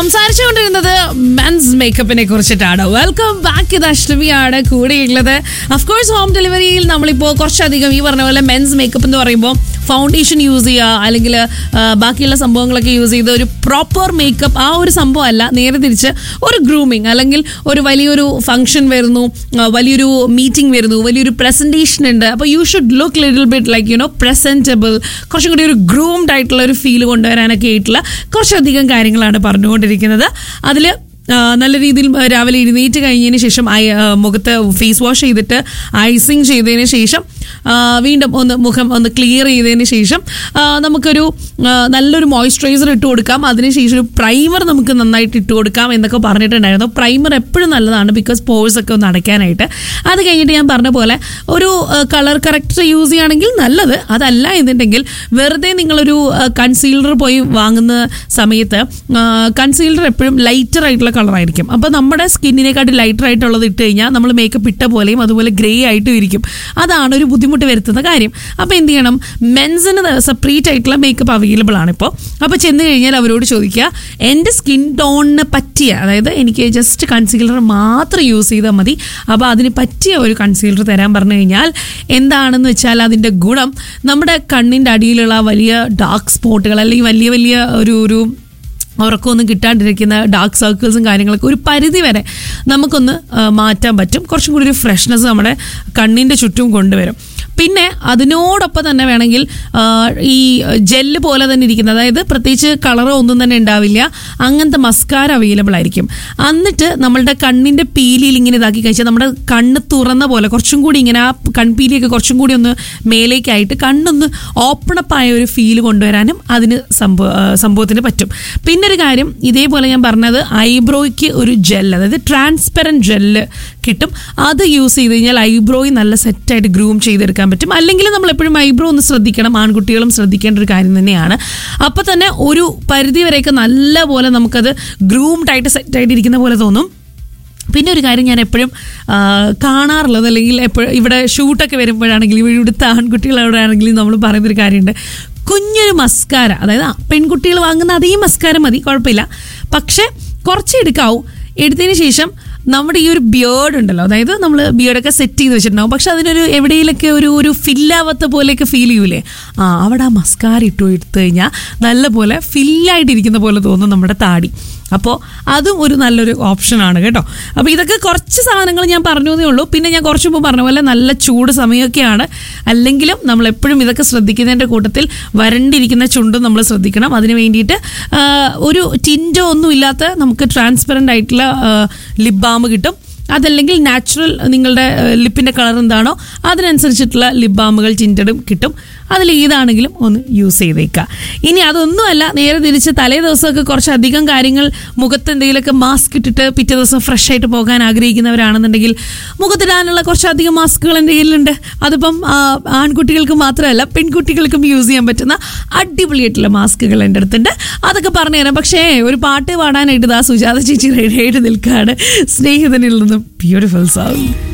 സംസാരിച്ചുകൊണ്ടിരുന്നത് men's മേക്കപ്പിനെ കുറിച്ചിട്ടാണ് welcome back ഇത് അഷ്ടമിയാണ് കൂടെയുള്ളത് അഫ്കോഴ്സ് ഹോം ഡെലിവറിയിൽ നമ്മളിപ്പോൾ കുറച്ചധികം ഈ പറഞ്ഞ പോലെ മെൻസ് മേക്കപ്പ് എന്ന് പറയുമ്പോൾ ഫൗണ്ടേഷൻ യൂസ് ചെയ്യുക അല്ലെങ്കിൽ ബാക്കിയുള്ള സംഭവങ്ങളൊക്കെ യൂസ് ചെയ്ത് ഒരു പ്രോപ്പർ മേക്കപ്പ് ആ ഒരു സംഭവമല്ല നേരെ തിരിച്ച് ഒരു ഗ്രൂമിങ് അല്ലെങ്കിൽ ഒരു വലിയൊരു ഫംഗ്ഷൻ വരുന്നു ആ, വലിയൊരു മീറ്റിംഗ് വരുന്നു വലിയൊരു പ്രസൻറ്റേഷൻ ഉണ്ട് അപ്പോൾ you should look little bit like you know presentable കുറച്ചും കൂടി ഒരു ഗ്രൂംഡ് ആയിട്ടുള്ള ഒരു ഫീൽ കൊണ്ടുവരാനൊക്കെ ആയിട്ടുള്ള കുറച്ചധികം കാര്യങ്ങളാണ് പറഞ്ഞുകൊണ്ടിരിക്കുന്നത് അതിൽ നല്ല രീതിയിൽ ആ, രാവിലെ എഴുന്നേറ്റ് കഴിഞ്ഞതിന് ശേഷം ഐ ആ, മുഖത്ത് ഫേസ് വാഷ് ചെയ്തിട്ട് ഐസിങ് ചെയ്തതിന് ശേഷം ആ, വീണ്ടും ഒന്ന് മുഖം ഒന്ന് ക്ലിയർ ചെയ്തതിന് ശേഷം ആ, നമുക്കൊരു ആ, നല്ലൊരു മോയ്സ്ചറൈസർ ഇട്ട് കൊടുക്കാം അതിനുശേഷം ഒരു പ്രൈമർ നമുക്ക് നന്നായിട്ട് ഇട്ട് കൊടുക്കാം എന്നൊക്കെ പറഞ്ഞിട്ടുണ്ടായിരുന്നു പ്രൈമർ എപ്പോഴും നല്ലതാണ് ബിക്കോസ് പോഴ്സ് ഒക്കെ ഒന്ന് അടയ്ക്കാനായിട്ട് അത് കഴിഞ്ഞിട്ട് ഞാൻ പറഞ്ഞ പോലെ ഒരു കളർ കറക്റ്റർ യൂസ് ചെയ്യുകയാണെങ്കിൽ നല്ലത് അതല്ല എന്നുണ്ടെങ്കിൽ വെറുതെ നിങ്ങളൊരു കൺസീലർ പോയി വാങ്ങുന്ന സമയത്ത് കൺസീലർ എപ്പോഴും ലൈറ്റർ ആയിട്ടുള്ള കളറായിരിക്കും അപ്പോൾ നമ്മുടെ സ്കിന്നിനെക്കാട്ടി ലൈറ്റർ ആയിട്ടുള്ളത് ഇട്ട് കഴിഞ്ഞാൽ നമ്മൾ മേക്കപ്പ് ഇട്ട പോലെയും അതുപോലെ ഗ്രേ ആയിട്ടും ഇരിക്കും അതാണ് ഒരു ബുദ്ധിമുട്ട് വരുത്തുന്ന കാര്യം അപ്പോൾ എന്ത് ചെയ്യണം മെൻസിന് സെപ്പറേറ്റ് ആയിട്ടുള്ള മേക്കപ്പ് അവൈലബിൾ ആണ് ഇപ്പോൾ അപ്പോൾ ചെന്ന് കഴിഞ്ഞാൽ അവരോട് ചോദിക്കുക എൻ്റെ സ്കിൻ ടോണിന് പറ്റിയ അതായത് എനിക്ക് ജസ്റ്റ് കൺസീലർ മാത്രം യൂസ് ചെയ്താൽ മതി അപ്പോൾ അതിന് പറ്റിയ ഒരു കൺസീലർ തരാൻ പറഞ്ഞു കഴിഞ്ഞാൽ എന്താണെന്ന് വെച്ചാൽ അതിൻ്റെ ഗുണം നമ്മുടെ കണ്ണിൻ്റെ അടിയിലുള്ള വലിയ ഡാർക്ക് സ്പോട്ടുകൾ അല്ലെങ്കിൽ വലിയ വലിയ ഒരു ഒരു ഉറക്കമൊന്നും കിട്ടാണ്ടിരിക്കുന്ന ഡാർക്ക് സർക്കിൾസും കാര്യങ്ങളൊക്കെ ഒരു പരിധി വരെ നമുക്കൊന്ന് ആ, മാറ്റാൻ പറ്റും കുറച്ചും കൂടി ഒരു ഫ്രഷ്നെസ് നമ്മുടെ കണ്ണിൻ്റെ ചുറ്റും കൊണ്ടുവരും പിന്നെ അതിനോടൊപ്പം തന്നെ വേണമെങ്കിൽ ആ, ഈ ജെല്ല് പോലെ തന്നെ ഇരിക്കുന്ന അതായത് പ്രത്യേകിച്ച് കളറോ ഒന്നും തന്നെ ഉണ്ടാവില്ല അങ്ങനത്തെ മസ്കാര അവൈലബിൾ ആയിരിക്കും എന്നിട്ട് നമ്മളുടെ കണ്ണിൻ്റെ പീലിയിൽ ഇങ്ങനെ ഇതാക്കി കഴിച്ചാൽ നമ്മുടെ കണ്ണ് തുറന്ന പോലെ കുറച്ചും കൂടി ഇങ്ങനെ ആ കൺപീലിയൊക്കെ കുറച്ചും കൂടി ഒന്ന് മേലേക്കായിട്ട് കണ്ണൊന്ന് ഓപ്പൺ അപ്പ് ആയ ഒരു ഫീൽ കൊണ്ടുവരാനും അതിന് സംഭവ ആ, സംഭവത്തിന് പറ്റും പിന്നെ ഒരു കാര്യം ഇതേപോലെ ഞാൻ പറഞ്ഞത് ഐബ്രോയ്ക്ക് ഒരു ജെൽ അതായത് ട്രാൻസ്പെറൻറ്റ് ജെല്ല് കിട്ടും അത് യൂസ് ചെയ്ത് കഴിഞ്ഞാൽ ഐബ്രോയി നല്ല സെറ്റായിട്ട് ഗ്രൂം ചെയ്തെടുക്കാൻ പറ്റും അല്ലെങ്കിൽ നമ്മൾ എപ്പോഴും ഐബ്രോ ഒന്ന് ശ്രദ്ധിക്കണം ആൺകുട്ടികളും ശ്രദ്ധിക്കേണ്ട ഒരു കാര്യം തന്നെയാണ് അപ്പോൾ തന്നെ ഒരു പരിധി വരെയൊക്കെ നല്ല പോലെ നമുക്കത് ഗ്രൂംഡ് ആയിട്ട് സെറ്റായിട്ട് ഇരിക്കുന്ന പോലെ തോന്നും പിന്നെ ഒരു കാര്യം ഞാൻ എപ്പോഴും ആ, കാണാറുള്ളത് അല്ലെങ്കിൽ എപ്പോഴും ഇവിടെ ഷൂട്ടൊക്കെ വരുമ്പോഴാണെങ്കിലും ഇവിടുത്തെ ആൺകുട്ടികളവിടെ ആണെങ്കിലും നമ്മൾ പറയുന്നൊരു കാര്യമുണ്ട് കുഞ്ഞൊരു മസ്കാര അതായത് പെൺകുട്ടികൾ വാങ്ങുന്ന അതേ മസ്കാര മതി കുഴപ്പമില്ല പക്ഷേ കുറച്ച് എടുക്കാവൂ എടുത്തതിന് ശേഷം നമ്മുടെ ഈ ഒരു ബിയേർഡ് ഉണ്ടല്ലോ അതായത് നമ്മൾ ബിയേർഡൊക്കെ സെറ്റ് ചെയ്ത് വെച്ചിട്ടുണ്ടാവും പക്ഷെ അതിനൊരു എവിടെയെങ്കിലൊക്കെ ഒരു ഒരു ഫില്ലാവാത്ത പോലെയൊക്കെ ഫീൽ ചെയ്യൂലേ ആ അവിടെ ആ മസ്കാര ഇട്ടു എടുത്തു കഴിഞ്ഞാൽ നല്ലപോലെ ഫില്ലായിട്ടിരിക്കുന്ന പോലെ തോന്നും നമ്മുടെ താടി അപ്പോൾ അതും ഒരു നല്ലൊരു ഓപ്ഷനാണ് കേട്ടോ അപ്പോൾ ഇതൊക്കെ കുറച്ച് സാധനങ്ങൾ ഞാൻ പറഞ്ഞു എന്നേ ഉള്ളൂ പിന്നെ ഞാൻ കുറച്ച് മുമ്പ് പറഞ്ഞ പോലെ നല്ല ചൂട് സമയമൊക്കെയാണ് അല്ലെങ്കിലും നമ്മൾ എപ്പോഴും ഇതൊക്കെ ശ്രദ്ധിക്കുന്നതിൻ്റെ കൂട്ടത്തിൽ വരണ്ടിരിക്കുന്ന ചുണ്ടും നമ്മൾ ശ്രദ്ധിക്കണം അതിന് വേണ്ടിയിട്ട് ആ, ഒരു ടിൻറ്റോ ഒന്നും ഇല്ലാത്ത നമുക്ക് ട്രാൻസ്പെറൻ്റ് ആയിട്ടുള്ള ലിപ് ബാം കിട്ടും അതല്ലെങ്കിൽ നാച്ചുറൽ നിങ്ങളുടെ ലിപ്പിൻ്റെ കളർ എന്താണോ അതിനനുസരിച്ചിട്ടുള്ള ലിപ് ബാമുകൾ ടിൻറ്റഡും കിട്ടും അതിൽ ഏതാണെങ്കിലും ഒന്ന് യൂസ് ചെയ്തേക്കുക ഇനി അതൊന്നുമല്ല നേരെ തിരിച്ച് തലേ ദിവസമൊക്കെ കുറച്ചധികം കാര്യങ്ങൾ മുഖത്ത് എന്തെങ്കിലുമൊക്കെ മാസ്ക് ഇട്ടിട്ട് പിറ്റേ ദിവസം ഫ്രഷ് ആയിട്ട് പോകാൻ ആഗ്രഹിക്കുന്നവരാണെന്നുണ്ടെങ്കിൽ മുഖത്തിടാനുള്ള കുറച്ചധികം മാസ്കുകൾ എൻ്റെ കയ്യിലുണ്ട് അതിപ്പം ആ, ആൺകുട്ടികൾക്ക് മാത്രമല്ല പെൺകുട്ടികൾക്കും യൂസ് ചെയ്യാൻ പറ്റുന്ന അടിപൊളിയായിട്ടുള്ള മാസ്കുകൾ എൻ്റെ അടുത്തുണ്ട് അതൊക്കെ പറഞ്ഞു തരാം പക്ഷേ ഒരു പാട്ട് പാടാനായിട്ട് ഇതാ സുജാത ചേച്ചി റെഡിയായിട്ട് നിൽക്കുകയാണ് സ്നേഹിതനിൽ നിന്നും ബ്യൂട്ടിഫുൾ സോങ്